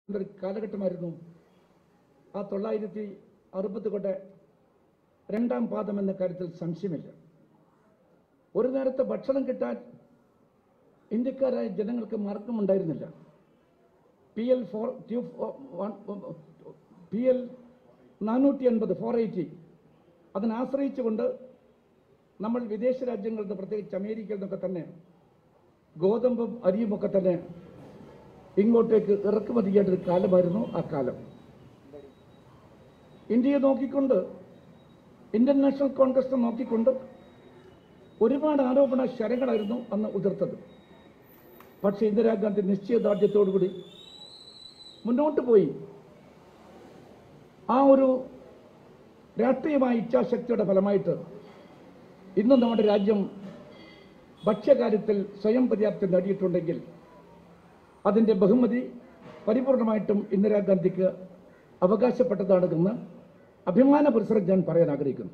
ഒരു കാലഘട്ടമായിരുന്നു ആ തൊള്ളായിരത്തി അറുപത് കൊണ്ട് രണ്ടാം പാദം എന്ന കാര്യത്തിൽ സംശയമില്ല ഒരു നേരത്തെ ഭക്ഷണം കിട്ടാൻ ഇന്ത്യക്കാരായ ജനങ്ങൾക്ക് മാർഗമുണ്ടായിരുന്നില്ല P L four two P L നാനൂറ്റി എൺപത് ഫോർ എയ്റ്റി അതിനെ ആശ്രയിച്ചുകൊണ്ട് നമ്മൾ വിദേശ രാജ്യങ്ങളിൽ നിന്ന് പ്രത്യേകിച്ച് അമേരിക്കയിൽ നിന്നൊക്കെ തന്നെ ഗോതമ്പും അരിയുമൊക്കെ തന്നെ ഇങ്ങോട്ടേക്ക് ഇറക്കുമതി ചെയ്യേണ്ട ഒരു കാലമായിരുന്നു ആ കാലം ഇന്ത്യയെ നോക്കിക്കൊണ്ട് ഇന്ത്യൻ നാഷണൽ കോൺഗ്രസ് നോക്കിക്കൊണ്ട് ഒരുപാട് ആരോപണ ശരങ്ങളായിരുന്നു അന്ന് ഉതിർത്തത് പക്ഷേ ഇന്ദിരാഗാന്ധി നിശ്ചയദാർഢ്യത്തോടുകൂടി മുന്നോട്ട് പോയി ആ ഒരു രാഷ്ട്രീയമായ ഇച്ഛാശക്തിയുടെ ഫലമായിട്ട് ഇന്ന് നമ്മുടെ രാജ്യം ഭക്ഷ്യകാര്യത്തിൽ സ്വയം പര്യാപ്തി നേടിയിട്ടുണ്ടെങ്കിൽ അതിൻ്റെ ബഹുമതി പരിപൂർണമായിട്ടും ഇന്ദിരാഗാന്ധിക്ക് അവകാശപ്പെട്ടതാണെന്ന് അഭിമാന പുരസ്സരം ഞാൻ പറയാൻ ആഗ്രഹിക്കുന്നു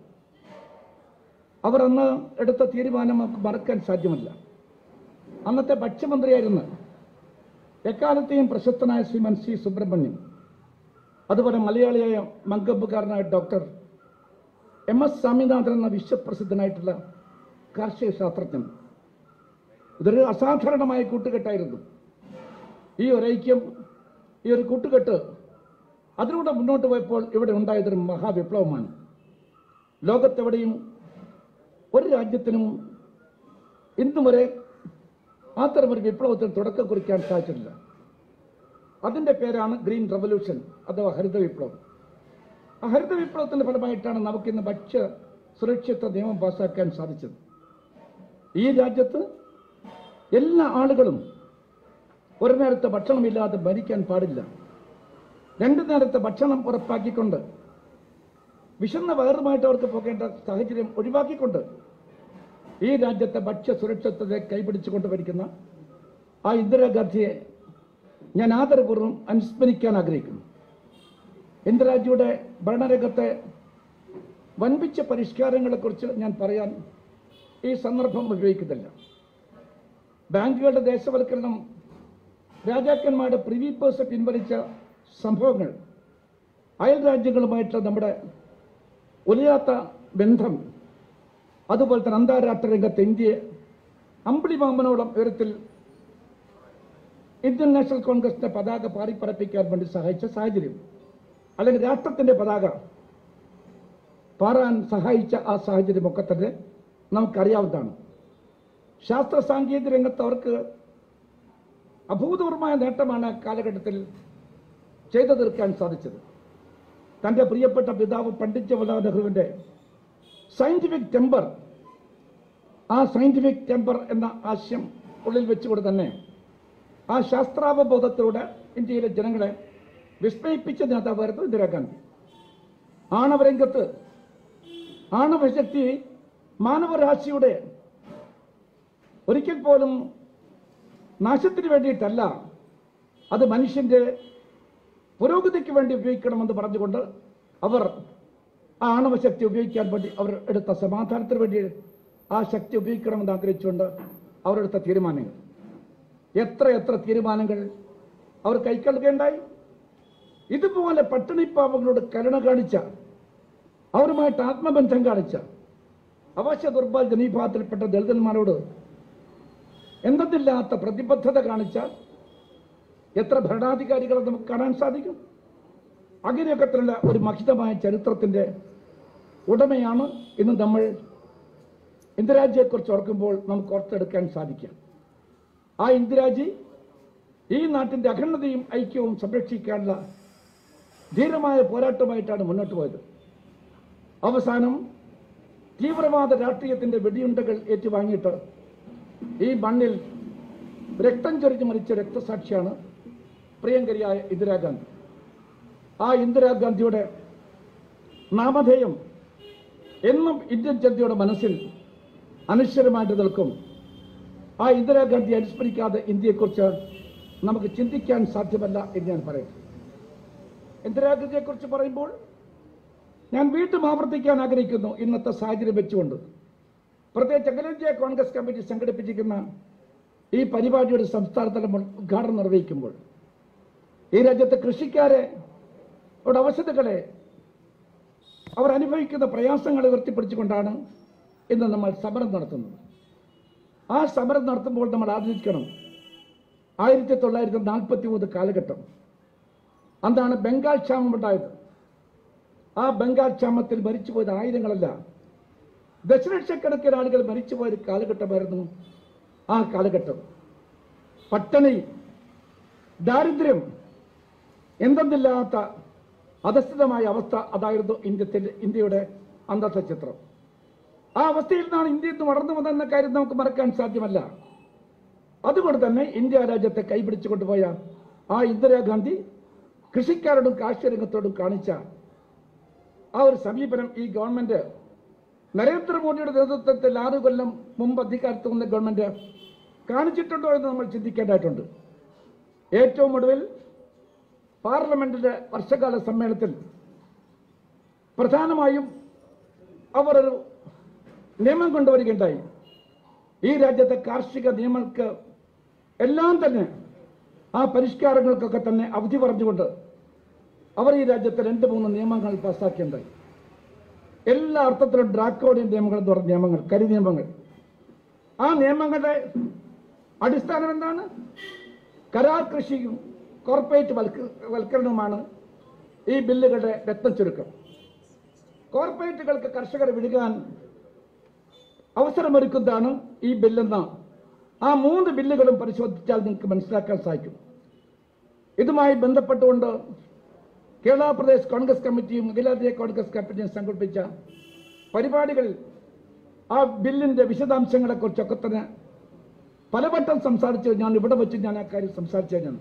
അവർ അന്ന് എടുത്ത തീരുമാനം നമുക്ക് മറക്കാൻ സാധ്യമല്ല അന്നത്തെ ഭക്ഷ്യമന്ത്രിയായിരുന്ന എക്കാലത്തെയും പ്രശസ്തനായ ശ്രീമൻ സി സുബ്രഹ്മണ്യം അതുപോലെ മലയാളിയായ മങ്കമ്പുകാരനായ ഡോക്ടർ എം എസ് സ്വാമിനാഥൻ എന്ന വിശ്വപ്രസിദ്ധനായിട്ടുള്ള കാർഷിക ശാസ്ത്രജ്ഞൻ ഇതൊരു അസാധാരണമായ കൂട്ടുകെട്ടായിരുന്നു ഈ ഒരു ഐക്യം ഈ ഒരു കൂട്ടുകെട്ട് അതിലൂടെ മുന്നോട്ട് പോയപ്പോൾ ഇവിടെ ഉണ്ടായതൊരു മഹാവിപ്ലവമാണ് ലോകത്തെവിടെയും ഒരു രാജ്യത്തിനും ഇന്നു വരെ അത്തരമൊരു വിപ്ലവത്തിന് തുടക്കം കുറിക്കാൻ സാധിച്ചിട്ടില്ല അതിൻ്റെ പേരാണ് ഗ്രീൻ റവല്യൂഷൻ അഥവാ ഹരിത വിപ്ലവം ആ ഹരിത വിപ്ലവത്തിന്റെ ഫലമായിട്ടാണ് നമുക്കിന്ന് ഭക്ഷ്യ സുരക്ഷിത നിയമം പാസ്സാക്കാൻ സാധിച്ചത് ഈ രാജ്യത്ത് എല്ലാ ആളുകളും ഒരു നേരത്തെ ഭക്ഷണമില്ലാതെ മരിക്കാൻ പാടില്ല രണ്ടു നേരത്തെ ഭക്ഷണം ഉറപ്പാക്കിക്കൊണ്ട് വിശന്ന വയറുമായിട്ട് അവർക്ക് പോകേണ്ട സാഹചര്യം ഒഴിവാക്കിക്കൊണ്ട് ഈ രാജ്യത്തെ ഭക്ഷ്യ സുരക്ഷിതത്തെ കൈപിടിച്ചുകൊണ്ട് ഭരിക്കുന്ന ആ ഇന്ദിരാഗാന്ധിയെ ഞാൻ ആദരപൂർവ്വം അനുസ്മരിക്കാൻ ആഗ്രഹിക്കുന്നു ഇന്ദിരാജിയുടെ ഭരണരംഗത്തെ വൻപിച്ച പരിഷ്കാരങ്ങളെക്കുറിച്ച് ഞാൻ പറയാൻ ഈ സന്ദർഭം ഉപയോഗിക്കുന്നില്ല ബാങ്കുകളുടെ ദേശവൽക്കരണം രാജാക്കന്മാരുടെ പ്രിവി പേഴ്സ് പിൻവലിച്ച സംഭവങ്ങൾ അയൽ രാജ്യങ്ങളുമായിട്ടുള്ള നമ്മുടെ ഒലിയാത്ത ബന്ധം അതുപോലെ തന്നെ അന്താരാഷ്ട്ര രംഗത്ത് ഇന്ത്യയെ അമ്പിളിമാമനോളം ഉയരത്തിൽ ഇന്ത്യൻ നാഷണൽ കോൺഗ്രസിന്റെ പതാക പാറിപ്പറപ്പിക്കാൻ വേണ്ടി സഹായിച്ച സാഹചര്യം അല്ലെങ്കിൽ രാഷ്ട്രത്തിന്റെ പതാക പാറാൻ സഹായിച്ച ആ സാഹചര്യമൊക്കെ തന്നെ നമുക്കറിയാവുന്നതാണ് ശാസ്ത്ര സാങ്കേതിക രംഗത്ത് അവർക്ക് അഭൂതപൂർവമായ നേട്ടമാണ് ആ കാലഘട്ടത്തിൽ ചെയ്തു തീർക്കാൻ സാധിച്ചത് തൻ്റെ പ്രിയപ്പെട്ട പിതാവ് പണ്ഡിറ്റ് ജവഹർലാൽ നെഹ്റുവിൻ്റെ സയന്റിഫിക് ടെമ്പർ ആ സയന്റിഫിക് ടെമ്പർ എന്ന ആശയം ഉള്ളിൽ വെച്ചുകൊണ്ട് തന്നെ ആ ശാസ്ത്രാവബോധത്തിലൂടെ ഇന്ത്യയിലെ ജനങ്ങളെ വിസ്മയിപ്പിച്ച നേതാവായിരുന്നു ഇന്ദിരാഗാന്ധി ആണവരംഗത്ത് ആണവശക്തി മാനവരാശിയുടെ ഒരിക്കൽ പോലും നാശത്തിന് വേണ്ടിയിട്ടല്ല അത് മനുഷ്യന്റെ പുരോഗതിക്ക് വേണ്ടി ഉപയോഗിക്കണമെന്ന് പറഞ്ഞുകൊണ്ട് അവർ ആ ആണവശക്തി ഉപയോഗിക്കാൻ വേണ്ടി അവർ എടുത്ത സമാധാനത്തിന് വേണ്ടി ആ ശക്തി ഉപയോഗിക്കണമെന്ന് ആഗ്രഹിച്ചുകൊണ്ട് അവരെടുത്ത തീരുമാനങ്ങൾ എത്ര എത്ര തീരുമാനങ്ങൾ അവർ കൈക്കൊള്ളുകയുണ്ടായി ഇതുപോലെ പട്ടിണിപ്പാവങ്ങളോട് കരുണ കാണിച്ച അവരുമായിട്ട് ആത്മബന്ധം കാണിച്ച അവശ്യ ദുർബൽ ജനീഭാഗത്തിൽപ്പെട്ട ദളിതന്മാരോട് എന്തെന്നില്ലാത്ത പ്രതിബദ്ധത കാണിച്ച എത്ര ഭരണാധികാരികളെ നമുക്ക് കാണാൻ സാധിക്കും അങ്ങനെയൊക്കെ തന്നെ ഒരു മഹിതമായ ചരിത്രത്തിന്റെ ഉടമയാണ് ഇന്ന് നമ്മൾ ഇന്ദിരാജിയെക്കുറിച്ച് ഓർക്കുമ്പോൾ നമുക്ക് ഓർത്തെടുക്കാൻ സാധിക്കാം ആ ഇന്ദിരാജി ഈ നാട്ടിന്റെ അഖണ്ഡതയും ഐക്യവും സംരക്ഷിക്കാനുള്ള ധീരമായ പോരാട്ടമായിട്ടാണ് മുന്നോട്ട് പോയത് അവസാനം തീവ്രവാദ രാഷ്ട്രീയത്തിന്റെ വെടിയുണ്ടകൾ ഏറ്റുവാങ്ങിയിട്ട് ഈ മണ്ണിൽ രക്തം ചൊരിഞ്ഞ് മരിച്ച രക്തസാക്ഷിയാണ് പ്രിയങ്കരിയായ ഇന്ദിരാഗാന്ധി ആ ഇന്ദിരാഗാന്ധിയുടെ നാമധേയം എന്നും ഇന്ത്യൻ ജനതയുടെ മനസ്സിൽ അനശ്വരമായിട്ട് നിൽക്കും ആ ഇന്ദിരാഗാന്ധി അനുസ്മരിക്കാതെ ഇന്ത്യയെക്കുറിച്ച് നമുക്ക് ചിന്തിക്കാൻ സാധ്യമല്ല എന്ന് ഞാൻ പറയട്ടെ ഇന്ദിരാഗാന്ധിയെക്കുറിച്ച് പറയുമ്പോൾ ഞാൻ വീണ്ടും ആവർത്തിക്കാൻ ആഗ്രഹിക്കുന്നു ഇന്നത്തെ സാഹചര്യം വെച്ചുകൊണ്ട് പ്രത്യേകിച്ച് അഖിലേന്ത്യാ കോൺഗ്രസ് കമ്മിറ്റി സംഘടിപ്പിച്ചിരിക്കുന്ന ഈ പരിപാടിയുടെ സംസ്ഥാനതല ഉദ്ഘാടനം നിർവഹിക്കുമ്പോൾ ഈ രാജ്യത്തെ കൃഷിക്കാരെ അവരുടെ അവശതകളെ അവർ അനുഭവിക്കുന്ന പ്രയാസങ്ങളെ ഉയർത്തിപ്പിടിച്ചുകൊണ്ടാണ് ഇന്ന് നമ്മൾ സമരം നടത്തുന്നത് ആ സമരം നടത്തുമ്പോൾ നമ്മൾ ആലോചിക്കണം ആയിരത്തി തൊള്ളായിരത്തി നാൽപ്പത്തി മൂന്ന് കാലഘട്ടം അന്നാണ് ബംഗാൾ ക്ഷാമം ഉണ്ടായത് ആ ബംഗാൾ ക്ഷാമത്തിൽ മരിച്ചുപോയത് ആയിരങ്ങളല്ല ദശലക്ഷക്കണക്കിന് ആളുകൾ മരിച്ചുപോയ ഒരു കാലഘട്ടമായിരുന്നു ആ കാലഘട്ടം പട്ടിണി ദാരിദ്ര്യം എന്തെന്നില്ലാത്ത അധസ്ഥിതമായ അവസ്ഥ അതായിരുന്നു ഇന്ത്യത്തിൽ ഇന്ത്യയുടെ അന്നത്തെ ചിത്രം ആ അവസ്ഥയിൽ നിന്നാണ് ഇന്ത്യ ഇന്ന് വളർന്നു വന്നെന്ന കാര്യം നമുക്ക് മറക്കാൻ സാധ്യമല്ല അതുകൊണ്ട് തന്നെ ഇന്ത്യ രാജ്യത്തെ കൈപിടിച്ചു കൊണ്ടുപോയ ആ ഇന്ദിരാഗാന്ധി കൃഷിക്കാരോടും കാർഷിക രംഗത്തോടും കാണിച്ച ആ ഒരു സമീപനം ഈ ഗവൺമെന്റ് നരേന്ദ്രമോദിയുടെ നേതൃത്വത്തിൽ ആറു കൊല്ലം മുമ്പ് അധികാരത്തിൽ വന്ന ഗവൺമെന്റ് കാണിച്ചിട്ടുണ്ടോ എന്ന് നമ്മൾ ചിന്തിക്കേണ്ടതായിട്ടുണ്ട് ഏറ്റവും ഒടുവിൽ പാർലമെന്റിന്റെ വർഷകാല സമ്മേളനത്തിൽ പ്രധാനമായും അവർ ഒരു നിയമം കൊണ്ടുവരികയുണ്ടായി ഈ രാജ്യത്തെ കാർഷിക നിയമങ്ങൾക്ക് എല്ലാം തന്നെ ആ പരിഷ്കാരങ്ങൾക്കൊക്കെ തന്നെ അവധി പറഞ്ഞുകൊണ്ട് അവർ ഈ രാജ്യത്തെ രണ്ട് മൂന്ന് നിയമങ്ങൾ പാസ്സാക്കിയുണ്ടായി എല്ലാ അർത്ഥത്തിലും ഡ്രാക്കോഡിയൻ നിയമങ്ങൾ എന്ന് പറഞ്ഞ നിയമങ്ങൾ കരി നിയമങ്ങൾ ആ നിയമങ്ങളുടെ അടിസ്ഥാനം എന്താണ് കരാർ കൃഷിയും കോർപ്പറേറ്റ് വൽക്ക- വൽക്കരണവുമാണ് ഈ ബില്ലുകളുടെ രത്നം ചുരുക്കം കോർപ്പറേറ്റുകൾക്ക് കർഷകരെ വിഴുകാൻ അവസരമൊരുക്കുന്നതാണ് ഈ ബില്ലെന്ന ആ മൂന്ന് ബില്ലുകളും പരിശോധിച്ചാൽ നിങ്ങൾക്ക് മനസ്സിലാക്കാൻ സാധിക്കും ഇതുമായി ബന്ധപ്പെട്ടുകൊണ്ട് കേരള പ്രദേശ് കോൺഗ്രസ് കമ്മിറ്റിയും അഖിലേന്ത്യാ കോൺഗ്രസ് കമ്മിറ്റിയും സംഘടിപ്പിച്ച പരിപാടികളിൽ ആ ബില്ലിന്റെ വിശദാംശങ്ങളെക്കുറിച്ചൊക്കെ തന്നെ പലവട്ടം സംസാരിച്ചു ഞാൻ ഇവിടെ വെച്ച് ഞാൻ ആ കാര്യം സംസാരിച്ചു ഞാൻ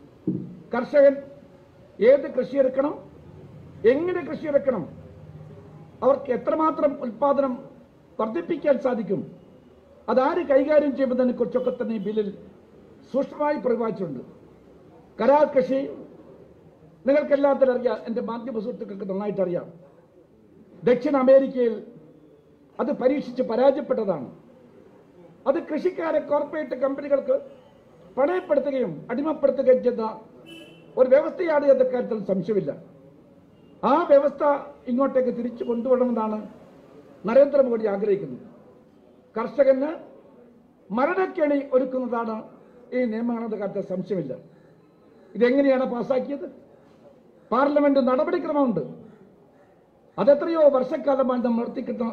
കർഷകൻ ഏത് കൃഷി ഇറക്കണം എങ്ങനെ കൃഷി ഇറക്കണം അവർക്ക് എത്രമാത്രം ഉൽപാദനം വർദ്ധിപ്പിക്കാൻ സാധിക്കും അതാര് കൈകാര്യം ചെയ്യുന്നതിനെ കുറിച്ചൊക്കെ തന്നെ ഈ ബില്ലിൽ സൂക്ഷ്മമായി പ്രതിപാദിച്ചിട്ടുണ്ട് കരാർ കൃഷി നിങ്ങൾക്ക് എല്ലാത്തിനും അറിയാം എൻ്റെ മാധ്യമ സുഹൃത്തുക്കൾക്ക് നന്നായിട്ട് അറിയാം ദക്ഷിണ അമേരിക്കയിൽ അത് പരീക്ഷിച്ച് പരാജയപ്പെട്ടതാണ് അത് കൃഷിക്കാരെ കോർപ്പറേറ്റ് കമ്പനികൾക്ക് പണയപ്പെടുത്തുകയും അടിമപ്പെടുത്തുകയും ചെയ്ത ഒരു വ്യവസ്ഥയാണ് എന്ന കാര്യത്തിൽ സംശയമില്ല ആ വ്യവസ്ഥ ഇങ്ങോട്ടേക്ക് തിരിച്ചു കൊണ്ടുവരണമെന്നാണ് നരേന്ദ്രമോദി ആഗ്രഹിക്കുന്നത് കർഷകന് മരണക്കെണി ഒരുക്കുന്നതാണ് ഈ നിയമങ്ങളെന്ന കാര്യത്തിൽ സംശയമില്ല ഇതെങ്ങനെയാണ് പാസ്സാക്കിയത് പാർലമെന്റ് നടപടിക്രമമുണ്ട് അതെത്രയോ വർഷക്കാലമായി നമ്മൾ നടത്തിക്കിട്ടുന്ന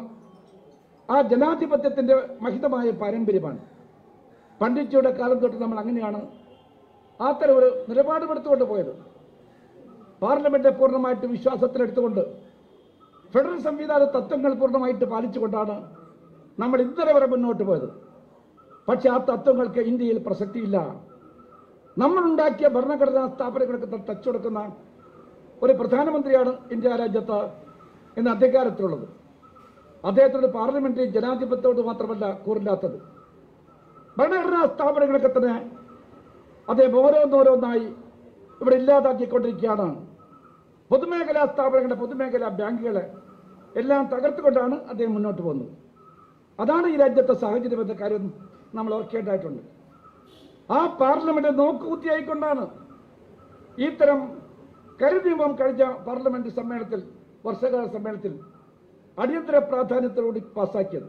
ആ ജനാധിപത്യത്തിന്റെ മഹിതമായ പാരമ്പര്യമാണ് പണ്ഡിറ്റ്ജിയുടെ കാലം തൊട്ട് നമ്മൾ അങ്ങനെയാണ് അത്തരം ഒരു നിലപാടുമെടുത്തുകൊണ്ട് പോയത് പാർലമെന്റ് പൂർണ്ണമായിട്ട് വിശ്വാസത്തിലെടുത്തുകൊണ്ട് ഫെഡറൽ സംവിധാന തത്വങ്ങൾ പൂർണ്ണമായിട്ട് പാലിച്ചുകൊണ്ടാണ് നമ്മൾ ഇന്നലെ വരെ മുന്നോട്ട് പോയത് പക്ഷെ ആ തത്വങ്ങൾക്ക് ഇന്ത്യയിൽ പ്രസക്തിയില്ല നമ്മളുണ്ടാക്കിയ ഭരണഘടനാ സ്ഥാപനങ്ങൾക്ക് ത- ടച്ച് കൊടുക്കുന്ന ഒരു പ്രധാനമന്ത്രിയാണ് ഇന്ത്യ രാജ്യത്ത് ഇന്ന് അധികാരത്തിലുള്ളത് അദ്ദേഹത്തിന്റെ പാർലമെന്ററി ജനാധിപത്യത്തോട് മാത്രമല്ല കൂറില്ലാത്തത് ഭരണഘടനാ സ്ഥാപനങ്ങളൊക്കെ തന്നെ അദ്ദേഹം ഓരോന്നോരോന്നായി ഇവിടെ ഇല്ലാതാക്കിക്കൊണ്ടിരിക്കുകയാണ് പൊതുമേഖലാ സ്ഥാപനങ്ങളെ പൊതുമേഖലാ ബാങ്കുകളെ എല്ലാം തകർത്തുകൊണ്ടാണ് അദ്ദേഹം മുന്നോട്ട് പോകുന്നത് അതാണ് ഈ രാജ്യത്തെ സാഹചര്യം എന്ന കാര്യം നമ്മൾ ഓർക്കേണ്ടതായിട്ടുണ്ട് ആ പാർലമെന്റ് നോക്കുകുത്തിയായിക്കൊണ്ടാണ് ഇത്തരം കരുനിയമം കഴിഞ്ഞ പാർലമെന്റ് സമ്മേളനത്തിൽ വർഷകാല സമ്മേളനത്തിൽ അടിയന്തര പ്രാധാന്യത്തോടുകൂടി പാസാക്കിയത്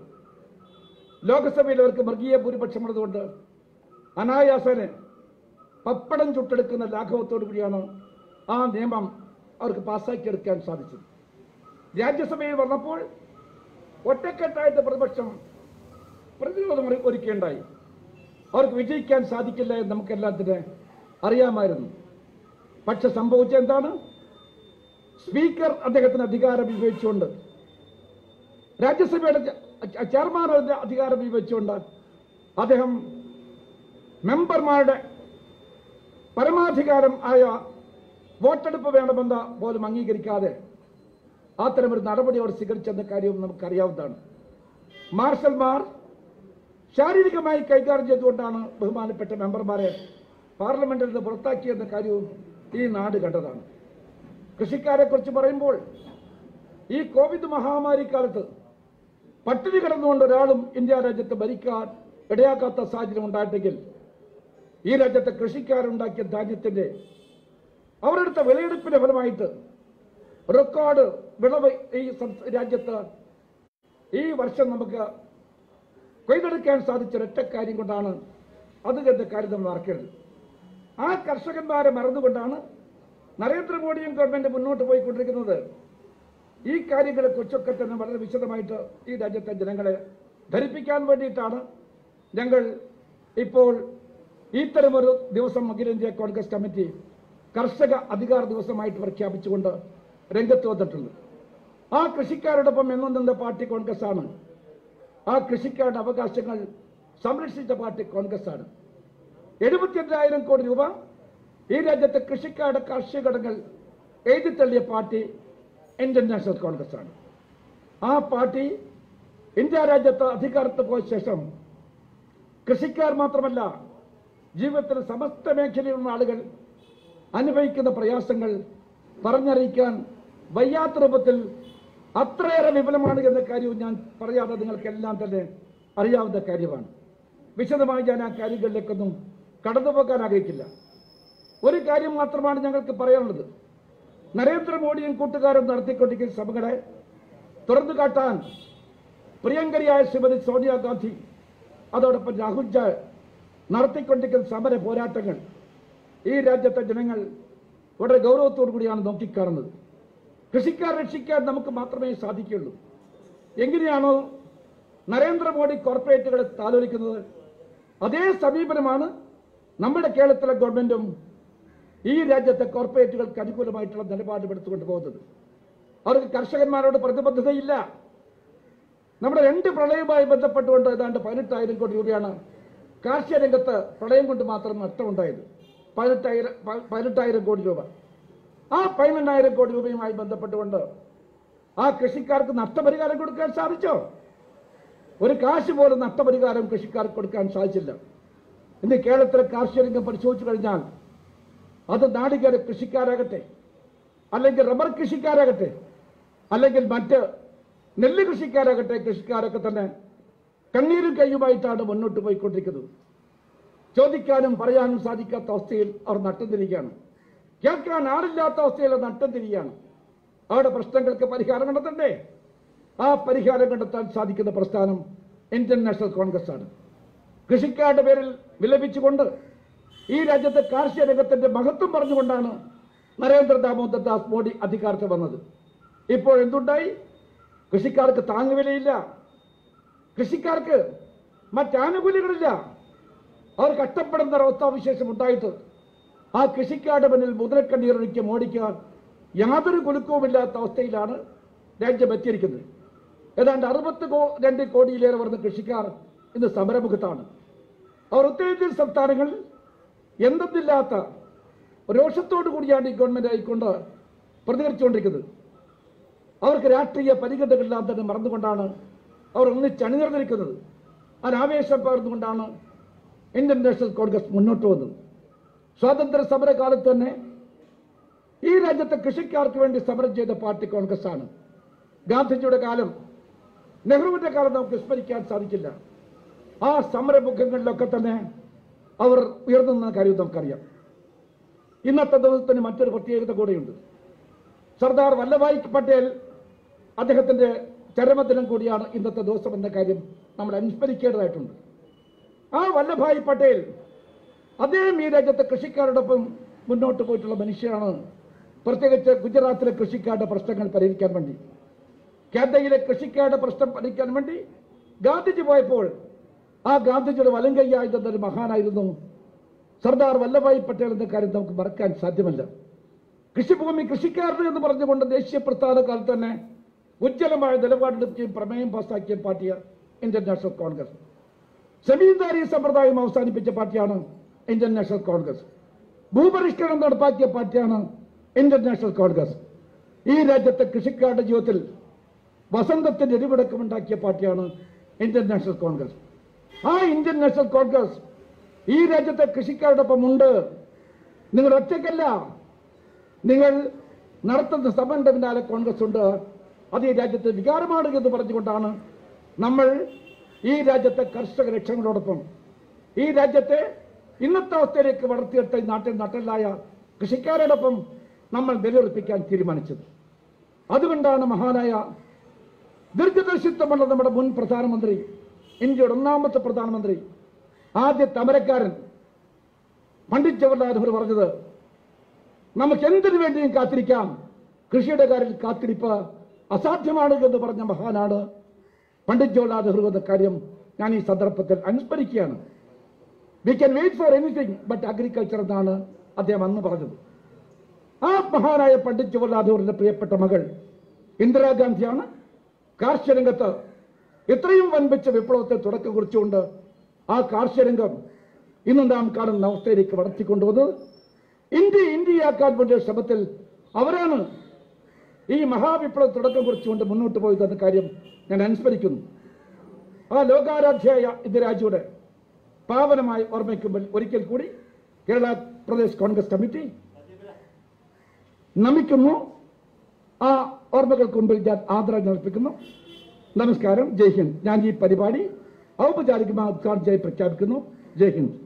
ലോകസഭയിൽ അവർക്ക് മൃഗീയ ഭൂരിപക്ഷമുള്ളതുകൊണ്ട് അനായാസന് പപ്പടം ചുട്ടെടുക്കുന്ന ലാഘവത്തോടു കൂടിയാണ് ആ നിയമം അവർക്ക് പാസ്സാക്കിയെടുക്കാൻ സാധിച്ചത് രാജ്യസഭയിൽ വന്നപ്പോൾ ഒറ്റക്കെട്ടായിട്ട് പ്രതിപക്ഷം പ്രതിരോധം ഒരു- ഒരുക്കേണ്ടായി അവർക്ക് വിജയിക്കാൻ സാധിക്കില്ല എന്ന് നമുക്കെല്ലാത്തിന് അറിയാമായിരുന്നു പക്ഷെ സംഭവിച്ചത് എന്താണ് സ്പീക്കർ അദ്ദേഹത്തിന് അധികാരം ഉപയോഗിച്ചുകൊണ്ട് രാജ്യസഭയുടെ ചെ- ചെ- ചെയർമാൻ അതിന്റെ അധികാരം ഉപയോഗിച്ചുകൊണ്ട് അദ്ദേഹം മെമ്പർമാരുടെ പരമാധികാരം ആയ വോട്ടെടുപ്പ് വേണമെന്ന് പോലും അംഗീകരിക്കാതെ അത്തരമൊരു നടപടി അവർ സ്വീകരിച്ചെന്ന കാര്യവും നമുക്കറിയാവുന്നതാണ് മാർഷൽമാർ ശാരീരികമായി കൈകാര്യം ചെയ്തുകൊണ്ടാണ് ബഹുമാനപ്പെട്ട മെമ്പർമാരെ പാർലമെന്റിൽ നിന്ന് പുറത്താക്കിയെന്ന കാര്യവും ഈ നാട് കണ്ടതാണ് കൃഷിക്കാരെ കുറിച്ച് പറയുമ്പോൾ ഈ കോവിഡ് മഹാമാരി കാലത്ത് പട്ടിണി കിടന്നുകൊണ്ട് ഒരാളും ഇന്ത്യ രാജ്യത്ത് ഭരിക്കാൻ ഇടയാക്കാത്ത സാഹചര്യം ഉണ്ടായിട്ടെങ്കിൽ ഈ രാജ്യത്തെ കൃഷിക്കാരുണ്ടാക്കിയ ധാന്യത്തിന്റെ അവരെടുത്ത വിലയെടുപ്പിന്റെ ഫലമായിട്ട് റെക്കോർഡ് വിളവ് ഈ സംസ്ഥ- രാജ്യത്ത് ഈ വർഷം നമുക്ക് കൊയ്തെടുക്കാൻ സാധിച്ച ഒരൊറ്റ കാര്യം കൊണ്ടാണ് അത് എന്ന കാര്യം നമ്മൾ മറക്കരുത് ആ കർഷകന്മാരെ മറന്നുകൊണ്ടാണ് നരേന്ദ്രമോദിയും ഗവൺമെന്റ് മുന്നോട്ട് പോയിക്കൊണ്ടിരിക്കുന്നത് ഈ കാര്യങ്ങളെ കുറിച്ചൊക്കെ തന്നെ വളരെ വിശദമായിട്ട് ഈ രാജ്യത്തെ ജനങ്ങളെ ധരിപ്പിക്കാൻ വേണ്ടിയിട്ടാണ് ഞങ്ങൾ ഇപ്പോൾ ഇത്തരമൊരു ദിവസം അഖിലേന്ത്യാ കോൺഗ്രസ് കമ്മിറ്റി കർഷക അധികാര ദിവസമായിട്ട് പ്രഖ്യാപിച്ചുകൊണ്ട് രംഗത്ത് വന്നിട്ടുള്ളത് ആ കൃഷിക്കാരോടൊപ്പം എന്നും നിന്ന പാർട്ടി കോൺഗ്രസ് ആണ് ആ കൃഷിക്കാരുടെ അവകാശങ്ങൾ സംരക്ഷിച്ച പാർട്ടി കോൺഗ്രസ് ആണ് എഴുപത്തിയഞ്ചായിരം കോടി രൂപ ഈ രാജ്യത്തെ കൃഷിക്കാരുടെ കാർഷിക ഘടകങ്ങൾ എഴുതിത്തള്ളിയ പാർട്ടി ഇന്ത്യൻ നാഷണൽ കോൺഗ്രസ് ആണ് ആ പാർട്ടി ഇന്ത്യ രാജ്യത്ത് അധികാരത്തിൽ പോയ ശേഷം കൃഷിക്കാർ മാത്രമല്ല ജീവിതത്തിലെ സമസ്ത മേഖലയിലുള്ള ആളുകൾ അനുഭവിക്കുന്ന പ്രയാസങ്ങൾ പറഞ്ഞറിയിക്കാൻ വയ്യാത്ത രൂപത്തിൽ അത്രയേറെ വിപുലമാണ് എന്ന കാര്യവും ഞാൻ പറയാതെ നിങ്ങൾക്കെല്ലാം തന്നെ അറിയാവുന്ന കാര്യമാണ് വിശദമായി ഞാൻ ആ കാര്യങ്ങളിലേക്കൊന്നും കടന്നു പോകാൻ ആഗ്രഹിക്കില്ല ഒരു കാര്യം മാത്രമാണ് ഞങ്ങൾക്ക് പറയാനുള്ളത് നരേന്ദ്രമോദിയും കൂട്ടുകാരും നടത്തിക്കൊണ്ടിരിക്കുന്ന സഭകളെ തുറന്നു കാട്ടാൻ പ്രിയങ്കരിയായ ശ്രീമതി സോണിയാഗാന്ധി അതോടൊപ്പം രാഹുൽ ജാ നടത്തിക്കൊണ്ടിരിക്കുന്ന സമര പോരാട്ടങ്ങൾ ഈ രാജ്യത്തെ ജനങ്ങൾ വളരെ ഗൗരവത്തോടു കൂടിയാണ് നോക്കിക്കാണുന്നത് കൃഷിക്കാർ രക്ഷിക്കാൻ നമുക്ക് മാത്രമേ സാധിക്കുള്ളൂ എങ്ങനെയാണോ നരേന്ദ്രമോദി കോർപ്പറേറ്റുകളെ താലോലിക്കുന്നത് അതേ സമീപനമാണ് നമ്മുടെ കേരളത്തിലെ ഗവൺമെന്റും ഈ രാജ്യത്തെ കോർപ്പറേറ്റുകൾക്ക് അനുകൂലമായിട്ടുള്ള നിലപാടെടുത്തുകൊണ്ട് പോകുന്നത് അവർക്ക് കർഷകന്മാരോട് പ്രതിബദ്ധതയില്ല നമ്മുടെ രണ്ട് പ്രളയവുമായി ബന്ധപ്പെട്ടുകൊണ്ട് ഏതാണ്ട് പതിനെട്ടായിരം കോടി രൂപയാണ് കാർഷിക രംഗത്ത് പ്രളയം കൊണ്ട് മാത്രം നഷ്ടമുണ്ടായത് പതിനെട്ടായിരം പ- പതിനെട്ടായിരം കോടി രൂപ ആ പതിനെണ്ണായിരം കോടി രൂപയുമായി ബന്ധപ്പെട്ടുകൊണ്ട് ആ കൃഷിക്കാർക്ക് നഷ്ടപരിഹാരം കൊടുക്കാൻ സാധിച്ചോ ഒരു കാശ് പോലും നഷ്ടപരിഹാരം കൃഷിക്കാർക്ക് കൊടുക്കാൻ സാധിച്ചില്ല ഇന്ന് കേരളത്തിലെ കാർഷിക രംഗം പരിശോധിച്ചു കഴിഞ്ഞാൽ അത് നാളികേര കൃഷിക്കാരാകട്ടെ അല്ലെങ്കിൽ റബ്ബർ കൃഷിക്കാരാകട്ടെ അല്ലെങ്കിൽ മറ്റ് നെല്ല് കൃഷിക്കാരാകട്ടെ കൃഷിക്കാരൊക്കെ തന്നെ കണ്ണീരും കൈയുമായിട്ടാണ് മുന്നോട്ട് പോയിക്കൊണ്ടിരിക്കുന്നത് ചോദിക്കാനും പറയാനും സാധിക്കാത്ത അവസ്ഥയിൽ അവർ നട്ടം തിരിക്കുകയാണ് കേൾക്കാൻ ആളില്ലാത്ത അവസ്ഥയിൽ അവർ നട്ടം തിരിക്കുകയാണ് അവരുടെ പ്രശ്നങ്ങൾക്ക് പരിഹാരം കണ്ടെത്തണ്ടേ ആ പരിഹാരം കണ്ടെത്താൻ സാധിക്കുന്ന പ്രസ്ഥാനം ഇന്ത്യൻ നാഷണൽ കോൺഗ്രസ് ആണ് കൃഷിക്കാരുടെ പേരിൽ വിലപിച്ചുകൊണ്ട് ഈ രാജ്യത്തെ കാർഷിക രംഗത്തിന്റെ മഹത്വം പറഞ്ഞുകൊണ്ടാണ് നരേന്ദ്ര ദാമോദർ ദാസ് മോഡി അധികാരത്തിൽ വന്നത് ഇപ്പോൾ എന്തുണ്ടായി കൃഷിക്കാർക്ക് താങ്ങുവിലയില്ല കൃഷിക്കാർക്ക് മറ്റാനുകൂല്യങ്ങളില്ല അവർ കഷ്ടപ്പെടുന്ന ഒരവസ്ഥാവിശേഷം ഉണ്ടായിട്ട് ആ കൃഷിക്കാരുടെ മുന്നിൽ മുതലക്കണ്ണീരൊഴുക്കിയ മോഡിക്ക് യാതൊരു കുലുക്കവുമില്ലാത്ത അവസ്ഥയിലാണ് രാജ്യം എത്തിയിരിക്കുന്നത് ഏതാണ്ട് അറുപത്തി കോ രണ്ട് കോടിയിലേറെ വരുന്ന കൃഷിക്കാർ ഇന്ന് സമരമുഖത്താണ് അവർ ഉത്തരേന്ത്യൻ സംസ്ഥാനങ്ങളിൽ എന്തെന്നില്ലാത്ത രോഷത്തോടു കൂടിയാണ് ഈ ഗവൺമെന്റ് ആയിക്കൊണ്ട് പ്രതികരിച്ചുകൊണ്ടിരിക്കുന്നത് അവർക്ക് രാഷ്ട്രീയ പരിഗണനകളെല്ലാം തന്നെ മറന്നുകൊണ്ടാണ് അവർ ഒന്നിച്ച് അണിനിർന്നിരിക്കുന്നത് അതിനാവേശം പകർന്നുകൊണ്ടാണ് ഇന്ത്യൻ നാഷണൽ കോൺഗ്രസ് മുന്നോട്ട് വന്നത് സ്വാതന്ത്ര്യ സമര കാലത്ത് തന്നെ ഈ രാജ്യത്തെ കൃഷിക്കാർക്ക് വേണ്ടി സമരം ചെയ്ത പാർട്ടി കോൺഗ്രസ് ആണ് ഗാന്ധിജിയുടെ കാലം നെഹ്റുവിന്റെ കാലം നമുക്ക് വിസ്മരിക്കാൻ സാധിക്കില്ല ആ സമരമുഖങ്ങളിലൊക്കെ തന്നെ അവർ ഉയർന്നു നിന്ന കാര്യം നമുക്കറിയാം ഇന്നത്തെ ദിവസത്തിന് മറ്റൊരു പ്രത്യേകത കൂടെയുണ്ട് സർദാർ വല്ലഭായ് പട്ടേൽ അദ്ദേഹത്തിന്റെ ചരമദിനം കൂടിയാണ് ഇന്നത്തെ ദിവസം എന്ന കാര്യം നമ്മൾ അനുസ്മരിക്കേണ്ടതായിട്ടുണ്ട് ആ വല്ലഭായ് പട്ടേൽ അദ്ദേഹം ഈ രാജ്യത്തെ കൃഷിക്കാരോടൊപ്പം മുന്നോട്ട് പോയിട്ടുള്ള മനുഷ്യനാണ് പ്രത്യേകിച്ച് ഗുജറാത്തിലെ കൃഷിക്കാരുടെ പ്രശ്നങ്ങൾ പരിഹരിക്കാൻ വേണ്ടി കേരളയിലെ കൃഷിക്കാരുടെ പ്രശ്നം പരിഹരിക്കാൻ വേണ്ടി ഗാന്ധിജി പോയപ്പോൾ ആ ഗാന്ധിജിയുടെ വലം കൈയായിരുന്ന ഒരു മഹാനായിരുന്നു സർദാർ വല്ലഭായ് പട്ടേൽ എന്ന കാര്യം നമുക്ക് മറക്കാൻ സാധ്യമല്ല കൃഷിഭൂമി കൃഷിക്കാരുടെ എന്ന് പറഞ്ഞുകൊണ്ട് ദേശീയ പ്രസ്ഥാന കാലത്ത് തന്നെ ഉജ്ജ്വലമായ നിലപാടെടുക്കുകയും പ്രമേയം പാസാക്കിയ പാർട്ടിയ ഇന്ത്യൻ നാഷണൽ കോൺഗ്രസ് സെമീന്ദാരി സമ്പ്രദായം അവസാനിപ്പിച്ച പാർട്ടിയാണ് ഇന്ത്യൻ നാഷണൽ കോൺഗ്രസ് ഭൂപരിഷ്കരണം നടപ്പാക്കിയ പാർട്ടിയാണ് ഇന്ത്യൻ നാഷണൽ കോൺഗ്രസ് ഈ രാജ്യത്തെ കൃഷിക്കാരുടെ ജീവിതത്തിൽ വസന്തത്തിന്റെ എരിവിടക്കമുണ്ടാക്കിയ പാർട്ടിയാണ് ഇന്ത്യൻ നാഷണൽ കോൺഗ്രസ് ആ ഇന്ത്യൻ നാഷണൽ കോൺഗ്രസ് ഈ രാജ്യത്തെ കൃഷിക്കാരോടൊപ്പം ഉണ്ട് നിങ്ങൾ ഒറ്റയ്ക്കല്ല നിങ്ങൾ നടത്തുന്ന സമരന്റെ പിന്നാലെ കോൺഗ്രസ് ഉണ്ട് അത് ഈ രാജ്യത്തെ വികാരമാണ് എന്ന് പറഞ്ഞുകൊണ്ടാണ് നമ്മൾ ഈ രാജ്യത്തെ കർഷക രക്ഷകളോടൊപ്പം ഈ രാജ്യത്തെ ഇന്നത്തെ അവസ്ഥയിലേക്ക് വളർത്തിയെടുത്ത ഈ നാട്ടിൽ നട്ടലായ കൃഷിക്കാരോടൊപ്പം നമ്മൾ നിലയുറപ്പിക്കാൻ തീരുമാനിച്ചത് അതുകൊണ്ടാണ് മഹാനായ ദീർഘദർശിത്വമുള്ള നമ്മുടെ മുൻ പ്രധാനമന്ത്രി ഇന്ത്യയുടെ ഒന്നാമത്തെ പ്രധാനമന്ത്രി ആദ്യത്തെ അമരക്കാരൻ പണ്ഡിറ്റ് ജവഹർലാൽ നെഹ്റു പറഞ്ഞത് നമുക്ക് എന്തിനു വേണ്ടിയും കാത്തിരിക്കാം കൃഷിയുടെ കാര്യത്തിൽ കാത്തിരിപ്പ് അസാധ്യമാണ് എന്ന് പറഞ്ഞ മഹാനാണ് പണ്ഡിറ്റ് ജവഹർലാൽ നെഹ്റു എന്ന കാര്യം ഞാൻ ഈ സന്ദർഭത്തിൽ അനുസ്മരിക്കുകയാണ് we can wait for anything but agriculture എന്നാണ് അദ്ദേഹം അന്ന് പറഞ്ഞത് ആ മഹാനായ പണ്ഡിറ്റ് ജവഹർലാൽ നെഹ്റുവിന്റെ പ്രിയപ്പെട്ട മകൾ ഇന്ദിരാഗാന്ധിയാണ് കാർഷിക രംഗത്ത് ഇത്രയും വൻപിച്ച വിപ്ലവത്തെ തുടക്കം കുറിച്ചുകൊണ്ട് ആ കാർഷിക രംഗം ഇന്ന് നാം കാണുന്ന അവസ്ഥയിലേക്ക് വളർത്തിക്കൊണ്ടുവന്നത് ഇന്ത്യ ഇന്ത്യയാക്കാൻ വേണ്ടിയ ശ്രമത്തിൽ അവരാണ് ഈ മഹാവിപ്ലവ തുടക്കം കുറിച്ചുകൊണ്ട് മുന്നോട്ട് പോയത് എന്ന കാര്യം ഞാൻ അനുസ്മരിക്കുന്നു ആ ലോകാരാധ്യായ ഇന്ദിരാജിയുടെ പാവനമായി ഓർമ്മിക്കുമ്പോൾ ഒരിക്കൽ കൂടി കേരള പ്രദേശ് കോൺഗ്രസ് കമ്മിറ്റി നമിക്കുന്നു ആ ഓർമ്മകൾക്ക് മുമ്പിൽ ഞാൻ ആദരം സമർപ്പിക്കുന്നു നമസ്കാരം ജയ് ഹിന്ദ് ഞാൻ ഈ പരിപാടി ഔപചാരികമായി ഉദ്ഘാടനം ചെയ്ത് പ്രഖ്യാപിക്കുന്നു ജയ് ഹിന്ദ്